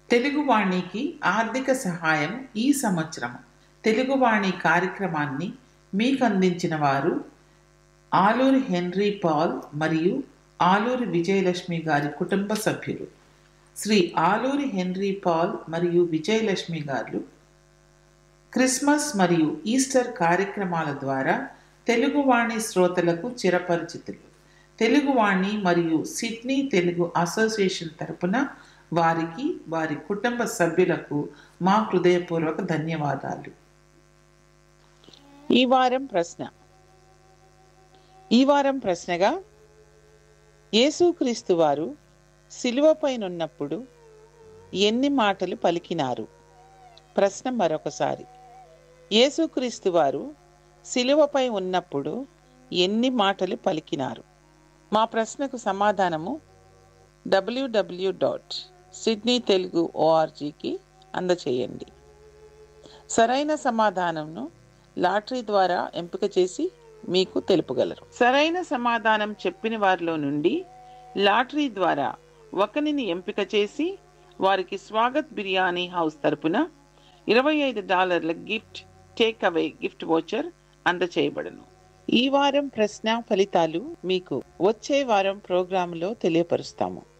తెలుగువాణికి ఆర్థిక సహాయం ఈ సంవత్సరం తెలుగువాణి కార్యక్రమాన్ని మీకు అందించిన వారు ఆలూరి హెన్రీ పాల్ మరియు ఆలూరి విజయలక్ష్మి గారి కుటుంబ సభ్యులు శ్రీ ఆలూరి హెన్రీ పాల్ మరియు విజయలక్ష్మి గారు క్రిస్మస్ మరియు ఈస్టర్ కార్యక్రమాల ద్వారా తెలుగువాణి శ్రోతలకు చిరపరిచితులు తెలుగువాణి మరియు సిడ్నీ తెలుగు అసోసియేషన్ తరపున వారికి వారి కుటుంబ సభ్యులకు మా హృదయపూర్వక ధన్యవాదాలు ఈ వారం ప్రశ్న ఈ వారం ప్రశ్నగా యేసుక్రీస్తు వారు శిలువపైనున్నప్పుడు ఎన్ని మాటలు పలికినారు ప్రశ్న మరొకసారి యేసుక్రీస్తు వారు శిలువపై ఉన్నప్పుడు ఎన్ని మాటలు పలికినారు మా ప్రశ్నకు సమాధానము డబ్ల్యూడబ్ల్యూ డాట్ సిడ్నీ తెలుగు ఓఆర్జీకి అందచేయండి సరైన సమాధానంను లాటరీ ద్వారా ఎంపిక చేసి మీకు తెలుపగలరు సరైన సమాధానం చెప్పిన వారిలో నుండి లాటరీ ద్వారా ఒకరిని ఎంపిక చేసి వారికి స్వాగత్ బిర్యానీ హౌస్ తరపున ఇరవై ఐదు డాలర్ల gift take away gift voucher అందచేయబడను ఈ వారం ప్రశ్న ఫలితాలు మీకు వచ్చే వారం ప్రోగ్రాంలో తెలియపరుస్తాము